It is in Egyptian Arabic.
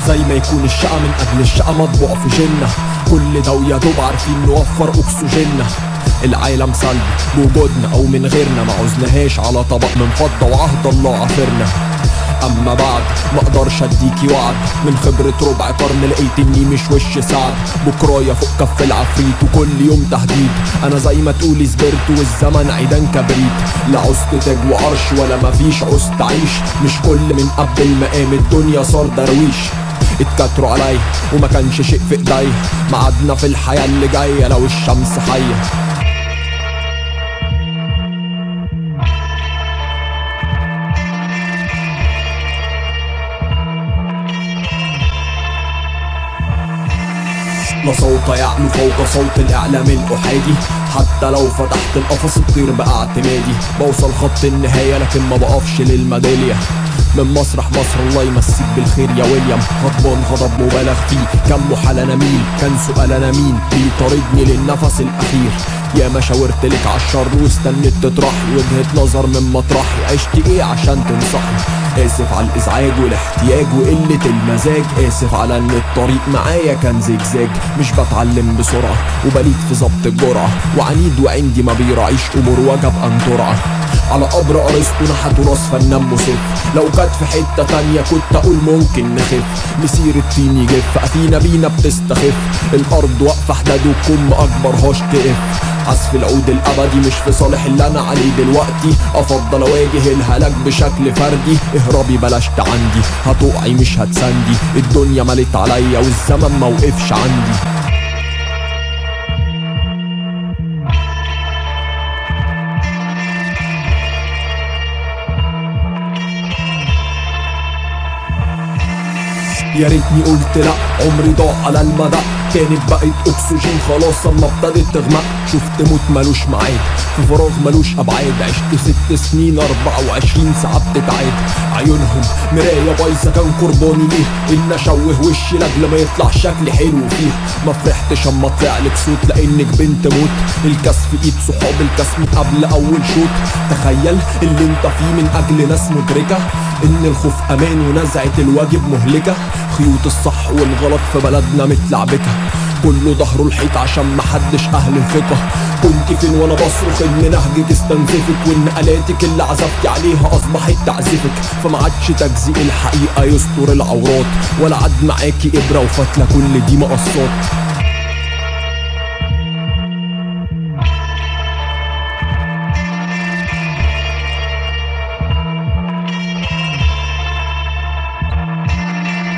زي ما يكون الشقة من اجل الشقة مطبوع في جنة كل ده ويا دوب عارفين نوفر اكسجيننا العالم سلبي بوجودنا او من غيرنا ما عوزناهاش على طبق من فضة وعهد الله عافرنا اما بعد ما اقدرش اديكي وعد من خبرة ربع قرن لقيت اني مش وش سعد بكرايا فوق كف العفريت وكل يوم تهديد انا زي ما تقولي سبرت والزمن عيدان كبريت لا عوزت تاج وعرش ولا مفيش عوزت عيش مش كل من قبل المقام الدنيا صار درويش اتكتروا عليا وما كانش شيء في ايديا معادنا في الحياة اللي جاية لو الشمس حية لا صوت يعلو فوق صوت الإعلام الأحادي حتى لو فتحت القفص الطير بقى اعتمادي بوصل خط النهاية لكن ما بقفش للميدالية من مسرح مصر الله يمسيك بالخير يا ويليام غضبان غضب مبالغ فيه كم محال انا مين كان سؤال انا مين بيطاردني للنفس الاخير يا ما شاورت لك عالشر واستنيت تطرحي وجهة نظر من مطرحي عشت ايه عشان تنصحي اسف على الازعاج والاحتياج وقلة المزاج اسف على ان الطريق معايا كان زجزاج مش بتعلم بسرعة وبليد في ظبط الجرعة وعنيد وعندي ما بيراعيش امور وجب ان ترعى على قبر ارسطو نحتوا راس فنان مسف لو كانت في حتة تانية كنت اقول ممكن نخف مسيرة فين يجف اثينا بينا بتستخف الارض واقفة حداد وكم اكبرهاش تقف عزف العود الابدي مش في صالح اللي انا عليه دلوقتي افضل اواجه الهلاك بشكل فردي اهربي بلاش عندي هتقعي مش هتسندي الدنيا ملت عليا والزمن موقفش عندي يا ريتني قلت لا عمري ضاع على المدى كانت بقت اكسجين خلاص اما ابتدت تغمق شفت موت ملوش ميعاد في فراغ ملوش ابعاد عشت ست سنين 24 ساعة بتتعاد عيونهم مراية بايظة كان قرباني ليه ان اشوه وشي لاجل ما يطلع شكلي حلو فيه ما فرحتش اما طلع لك صوت لانك بنت موت الكاس في ايد صحاب الكاس من قبل اول شوط تخيل اللي انت فيه من اجل ناس مدركة ان الخوف امان ونزعة الواجب مهلكة خيوط الصح والغلط في بلدنا متلعبكة كله ظهره الحيط عشان محدش اهل ثقة كنت فين وانا بصرخ ان نهجك استنزفك وان الاتك اللي عزفتي عليها اصبحت تعزفك فما عادش تجزئ الحقيقة يستر العورات ولا عاد معاكي ابرة وفتلة كل دي مقصات